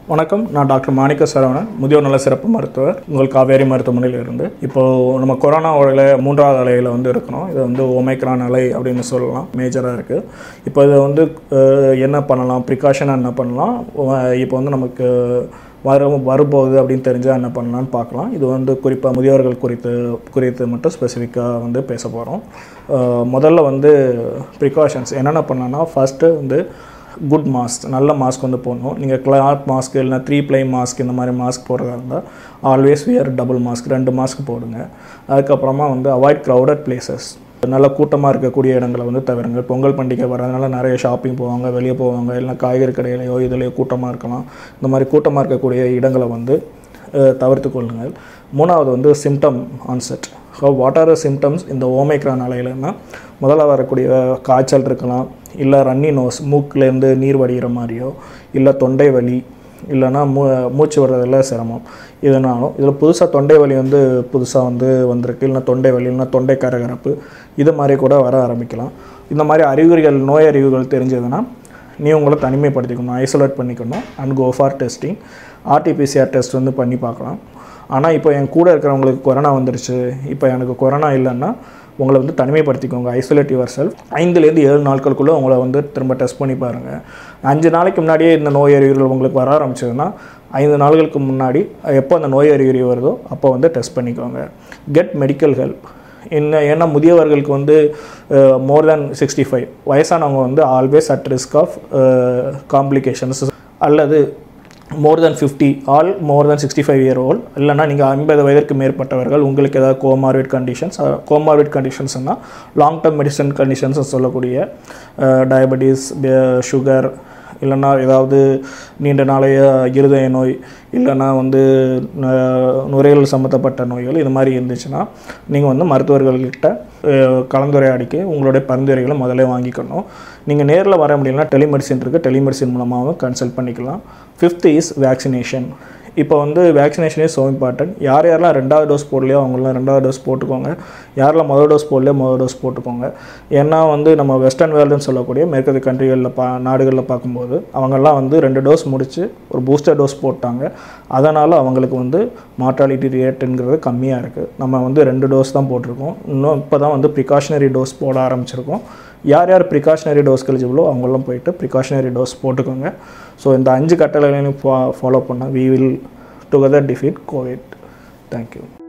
வணக்கம் நான் டாக்டர் மாணிக்க சரவணன் முதியோர் நல சிறப்பு மருத்துவர் உங்கள் காவேரி மருத்துவமனையில் இருந்து இப்போது நம்ம கொரோனா அலையில் மூன்றாவது அலையில் வந்து இருக்கிறோம் இது வந்து ஒமைக்ரான் அலை அப்படின்னு சொல்லலாம் மேஜராக இருக்குது இப்போ இதை வந்து அஹ், என்ன பண்ணலாம் ப்ரிகாஷனாக என்ன பண்ணலாம் அஹ், இப்போ வந்து நமக்கு வரும் வரப்போகுது அப்படின்னு தெரிஞ்சால் என்ன பண்ணலாம்னு பார்க்கலாம் இது வந்து குறிப்பாக முதியோர்கள் குறித்து குறித்து மட்டும் ஸ்பெசிஃபிக்காக வந்து பேச போகிறோம் முதல்ல வந்து ப்ரிகாஷன்ஸ் என்னென்ன பண்ணலாம்னா ஃபஸ்ட்டு வந்து குட் மாஸ்க் நல்ல மாஸ்க் வந்து போடணும் நீங்கள் கிளாத் மாஸ்க் இல்லைனா த்ரீ ப்ளை மாஸ்க் இந்த மாதிரி மாஸ்க் போடுறதா இருந்தால் ஆல்வேஸ் வியர் டபுள் மாஸ்க் ரெண்டு மாஸ்க் போடுங்க அதுக்கப்புறமா வந்து அவாய்ட் க்ரௌடட் பிளேசஸ் நல்ல கூட்டமாக இருக்கக்கூடிய இடங்களை வந்து தவிருங்க பொங்கல் பண்டிகை வரதுனால நிறைய ஷாப்பிங் போவாங்க வெளியே போவாங்க இல்லைனா காய்கறி கடையிலையோ இதுலேயோ கூட்டமாக இருக்கலாம் இந்த மாதிரி கூட்டமாக இருக்கக்கூடிய இடங்களை வந்து அஹ், தவிர்த்து கொள்ளுங்கள் மூணாவது வந்து symptom onset so what are the symptoms இந்த ஓமைக்ரான் அலையிலன்னா முதல்ல வரக்கூடிய காய்ச்சல் இருக்கலாம் இல்லை ரன்னி நோஸ் மூக்குலேருந்து நீர் வடிகிற மாதிரியோ இல்லை தொண்டை வலி இல்லைன்னா மூ மூச்சு வர்றதில் சிரமம் இதனாலும் இதில் புதுசாக தொண்டை வலி வந்து புதுசாக வந்து வந்திருக்கு இல்லைனா தொண்டை வலி இல்லைனா தொண்டை கரகரப்பு இது மாதிரி கூட வர ஆரம்பிக்கலாம் இந்த மாதிரி அறிகுறிகள் நோய் அறிகுறிகள் தெரிஞ்சதுன்னா நீ உங்களை தனிமைப்படுத்திக்கணும் ஐசோலேட் பண்ணிக்கணும் and go for testing RTPCR test வந்து பண்ணி பார்க்கலாம் ஆனால் இப்போ என் கூட இருக்கிறவங்களுக்கு கொரோனா வந்துருச்சு இப்போ எனக்கு கொரோனா இல்லைன்னா உங்களை வந்து தனிமைப்படுத்திக்கோங்க ஐசோலேட் யுவர் செல்ஃப் ஐந்துலேருந்து ஏழு நாட்களுக்குள்ளே உங்களை வந்து திரும்ப டெஸ்ட் பண்ணி பாருங்கள் அஞ்சு நாளைக்கு முன்னாடியே இந்த நோய் அறிகுறிகள் உங்களுக்கு வர ஆரம்பிச்சதுன்னா ஐந்து நாள்களுக்கு முன்னாடி எப்போ அந்த நோய் அறிகுறி வருதோ அப்போ வந்து டெஸ்ட் பண்ணிக்கோங்க கெட் மெடிக்கல் ஹெல்ப் என்ன ஏன்னா முதியவர்களுக்கு வந்து மோர் தேன் சிக்ஸ்டி ஃபைவ் வயசானவங்க வந்து always at risk of complications அல்லது more than fifty or more than sixty five year old இல்லைனா நீங்கள் ஐம்பது வயதிற்கு மேற்பட்டவர்கள் உங்களுக்கு ஏதாவது கோமார்விட் கண்டிஷன்ஸ் கோமார்விட் கண்டிஷன்ஸ்னால் லாங் டேர்ம் மெடிசன் கண்டிஷன்ஸ் சொல்லக்கூடிய டயபெட்டிஸ் சுகர் இல்லைன்னா ஏதாவது நீண்ட நாளைய இருதய நோய் இல்லைன்னா வந்து ந- நுரையீரல் சம்மந்தப்பட்ட நோய்கள் இது மாதிரி இருந்துச்சுன்னா நீங்கள் வந்து மருத்துவர்கள்கிட்ட அஹ், கலந்துரையாடிக்கு உங்களுடைய பரிந்துரைகளை முதல்ல வாங்கிக்கணும் நீங்கள் நேரில் வர முடியலனா டெலிமெடிசின் இருக்குது டெலிமெடிசின் மூலமாகவும் கன்சல்ட் பண்ணிக்கலாம் ஃபிஃப்த் இஸ் வேக்சினேஷன் இப்போ வந்து வேக்சினேஷன் இஸ் ஸோ இம்பார்ட்டன்ட் யார் யாரெல்லாம் ரெண்டாவது டோஸ் போடலையோ அவங்களாம் ரெண்டாவது டோஸ் போட்டுக்கோங்க யாரெல்லாம் முதல் டோஸ் போடலையோ முதல் டோஸ் போட்டுக்கோங்க ஏன்னா வந்து நம்ம வெஸ்டர்ன் வேர்ல்டுன்னு சொல்லக்கூடிய மேற்கத்திய கண்ட்ரிகளில் பா நாடுகளில் பார்க்கும்போது அவங்கெல்லாம் வந்து ரெண்டு டோஸ் முடித்து ஒரு பூஸ்டர் டோஸ் போட்டாங்க அதனால் அவங்களுக்கு வந்து மார்ட்டாலிட்டி ரேட்டுங்கிறது கம்மியாக இருக்குது நம்ம வந்து ரெண்டு டோஸ் தான் போட்டிருக்கோம் இன்னும் இப்போ தான் வந்து ப்ரிகாஷனரி டோஸ் போட ஆரம்பிச்சிருக்கோம் யார் யார் ப்ரிகாஷனரி டோஸ் எலிஜிபிளோ அவங்கெல்லாம் போயிட்டு ப்ரிகாஷனரி டோஸ் போட்டுக்கோங்க ஸோ இந்த அஞ்சு கட்டளைகளையும் ஃபா ஃபாலோ பண்ணால் we will together defeat COVID thank you